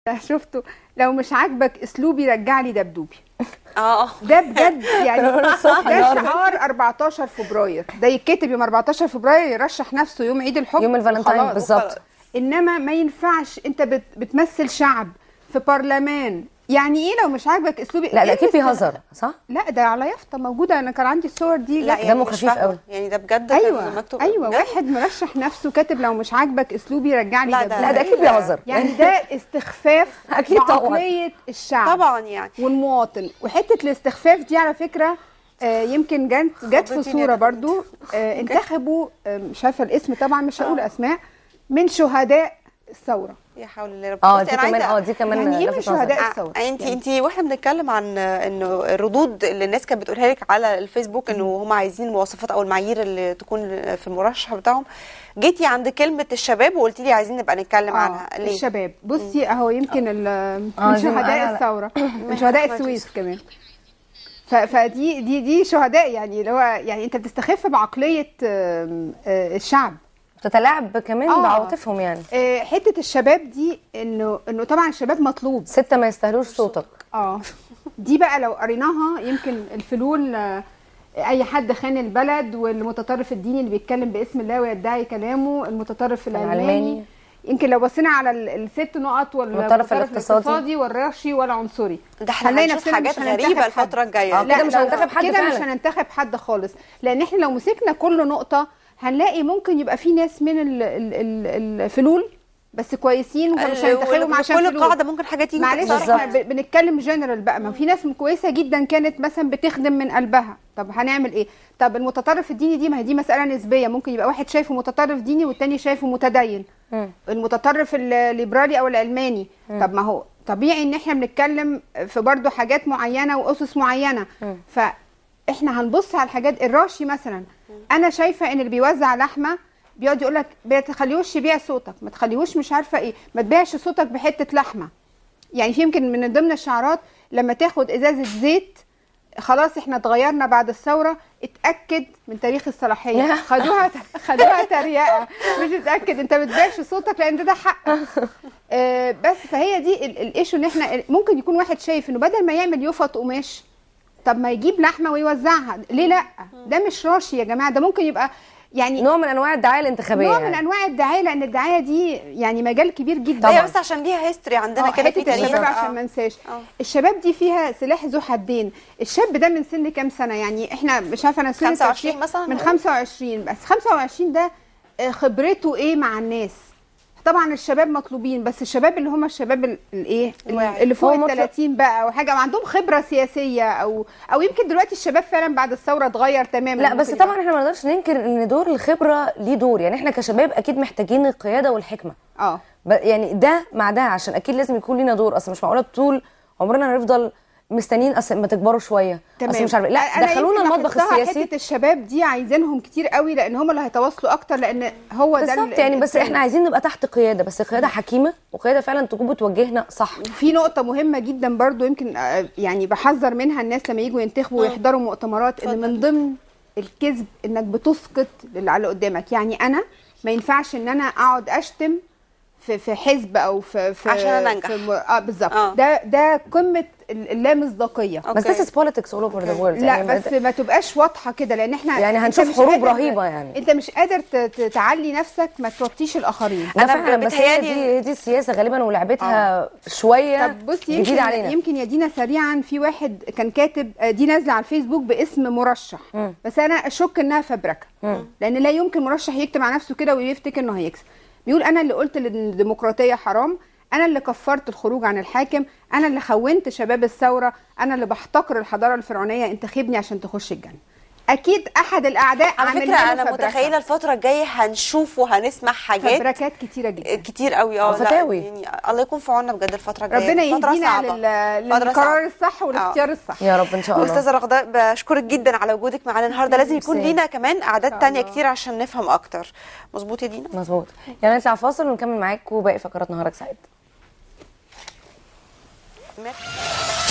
ده شفته لو مش عاجبك اسلوبي رجع لي دبدوبي اه ده بجد يعني كانوا بيقولوا الصبح ده النهاردة. شعار 14 فبراير ده يتكتب يوم 14 فبراير يرشح نفسه يوم عيد الحب يوم الفالنتاين وخلاص. بالظبط انما ما ينفعش انت بت بتمثل شعب في برلمان يعني ايه لو مش عاجبك اسلوبي لا ده إيه اكيد الاست- بيهزر صح؟ لا ده على يافطه موجوده انا كان عندي الصور دي لا جت- يعني دمه مش خفيف فاهمة. قوي. يعني ده بجد كان ايوه مكتوب ايوه بجد؟ واحد مرشح نفسه كاتب لو مش عاجبك اسلوبي رجع لي لا، دبدوبي. ده- لا ده اكيد بيهزر يعني ده استخفاف أكيد طبعاً. بعقلية الشعب طبعا يعني والمواطن وحته الاستخفاف دي على فكره آه، يمكن جت جت في خضتيني صوره يا برضو آه، انتخبوا آه، مش عارفه الاسم طبعا مش هقول اسماء من شهداء الثوره يا حول الله يا رب اه بصي دي أنا كمان عايزة- اه دي كمان يعني إيه لفت مش نظري. شهداء الثورة؟ انت يعني. انت واحنا بنتكلم عن انه الردود اللي الناس كانت بتقولها لك على الفيسبوك انه هم عايزين المواصفات او المعايير اللي تكون في المرشح بتاعهم جيتي عند كلمه الشباب وقلتي لي عايزين نبقى نتكلم عنها آه، ليه؟ الشباب بصي اهو يمكن ال- آه، من دي معانا- شهداء لا. الثوره من شهداء أحمد السويس كمان ف- فدي دي دي شهداء يعني اللي هو يعني انت بتستخف بعقليه آم، آه، الشعب بتتلاعب كمان آه. بعواطفهم يعني آه، حته الشباب دي انه انه طبعا الشباب مطلوب ستة ما يستاهلوش صوتك اه دي بقى لو قريناها يمكن الفلول آه، اي حد خان البلد والمتطرف الديني اللي بيتكلم باسم الله ويدعي كلامه المتطرف العلماني العلماني. يمكن لو بصينا على ال- الست نقط والمتطرف الاقتصادي. الاقتصادي والراشي والعنصري ده احنا هنلاقي هنشوف نفسنا حاجات مش هننتخب غريبه حد. الفتره الجايه آه، كده مش لو- هننتخب حد كده مش فعلا. هننتخب حد خالص لان احنا لو مسكنا كل نقطه هنلاقي ممكن يبقى في ناس من ال- ال- ال- الفلول بس كويسين ومش هننتخبهم عشان كل فلوس. قاعده ممكن حاجه تيجي معلش تكسرها. احنا ب- بنتكلم جنرال بقى ما في ناس كويسه جدا كانت مثلا بتخدم من قلبها طب هنعمل ايه طب المتطرف الديني دي ما هي دي مساله نسبيه ممكن يبقى واحد شايفه متطرف ديني والتاني شايفه متدين مم. المتطرف الليبرالي او العلماني طب ما هو طبيعي ان احنا بنتكلم في برضو حاجات معينه واسس معينه فاحنا هنبص على الحاجات الراشي مثلا انا شايفه ان اللي بيوزع لحمه بيقعد يقول لك ما تخليهوش يبيع صوتك ما تخليهوش مش عارفه ايه ما تبيعش صوتك بحته لحمه يعني في يمكن من ضمن الشعارات لما تاخد ازازه زيت خلاص احنا اتغيرنا بعد الثوره اتاكد من تاريخ الصلاحيه خدوها خدوها تريقه مش اتاكد انت ما بتبيعش صوتك لان ده, ده حقك آه بس فهي دي ال- الايشو ان احنا ممكن يكون واحد شايف انه بدل ما يعمل يفط قماش طب ما يجيب لحمه ويوزعها ليه لا ده مش راشي يا جماعه ده ممكن يبقى يعني نوع من انواع الدعايه الانتخابيه نوع من يعني. انواع الدعايه لان الدعايه دي يعني مجال كبير جدا هي بس عشان ليها هيستوري عندنا آه، كده في حته تاريخ الشباب آه. عشان ما ننساش آه. الشباب دي فيها سلاح ذو حدين الشاب ده من سن كام سنه يعني احنا مش عارفه انا سن 25 الترشيح مثلاً من نقول؟ 25 بس 25 ده آه، خبرته ايه مع الناس طبعا الشباب مطلوبين بس الشباب اللي هم الشباب ال- الايه الواعي. اللي فوق هو ال مطلوب- 30 بقى او حاجه وعندهم خبره سياسيه او او يمكن دلوقتي الشباب فعلا بعد الثوره اتغير تماما لا بس ممكن طبعا احنا ما نقدرش ننكر ان دور الخبره ليه دور يعني احنا كشباب اكيد محتاجين القياده والحكمه يبقى- اه ب- يعني ده مع ده عشان اكيد لازم يكون لينا دور اصل مش معقوله طول عمرنا هنفضل مستنيين اصل ما تكبروا شويه اصل مش عارفه لا أنا دخلونا يمكن المطبخ لاحظتها السياسي حته الشباب دي عايزينهم كتير قوي لان هم اللي هيتواصلوا اكتر لان هو ده ال- بالظبط يعني بس الترند. احنا عايزين نبقى تحت قياده بس قياده حكيمه وقياده فعلا تكون بتوجهنا صح في نقطة مهمة جدا برضو يمكن آه، يعني بحذر منها الناس لما يجوا ينتخبوا ويحضروا مؤتمرات ان من ضمن الكذب انك بتسقط اللي على قدامك يعني انا ما ينفعش ان انا اقعد اشتم في في حزب او في في عشان أنا أنجح. في م- اه بالظبط آه. ده ده قمة ال- اللامصداقية بس أوكي. this is politics all over the world لا يعني ما- بس ما تبقاش واضحه كده لان احنا يعني أنت هنشوف مش حروب قادر- رهيبة يعني. انت مش قادر ت- ت- تعلي نفسك ما توطيش الاخرين لا أنا فعلا بس هي بتهيألي- دي هي دي السياسه غالبا ولعبتها شويه طب بصي يمكن جديده علينا يمكن يا دينا سريعا في واحد كان كاتب آه، دي نازله على الفيسبوك باسم مرشح مم. بس انا اشك انها فبركه مم. لان لا يمكن مرشح يكتب على نفسه كده ويفتكر انه هيكسب بيقول انا اللي قلت ان الديمقراطيه حرام انا اللي كفرت الخروج عن الحاكم انا اللي خونت شباب الثوره انا اللي بحتقر الحضاره الفرعونيه انتخبني عشان تخش الجنه اكيد احد الاعداء على عامل فكره له انا فبركة. متخيله الفتره الجايه هنشوف وهنسمع حاجات فبركات كتيره جدا كتير قوي اه لا، فتاوي. يعني الله يكون في عوننا بجد الفتره الجايه ربنا فترة يهدينا صعبة. لل- فترة للقرار صعبة. الصح والاختيار الصح يا رب ان شاء الله استاذه رغداء بشكرك جدا على وجودك معانا النهارده لازم يكون ميرسي. لينا كمان اعداد شاء تانية الله. كتير عشان نفهم اكتر مظبوط يا دينا مظبوط يعني نطلع فاصل ونكمل معاكم باقي فقرات نهارك سعيد ميرسي.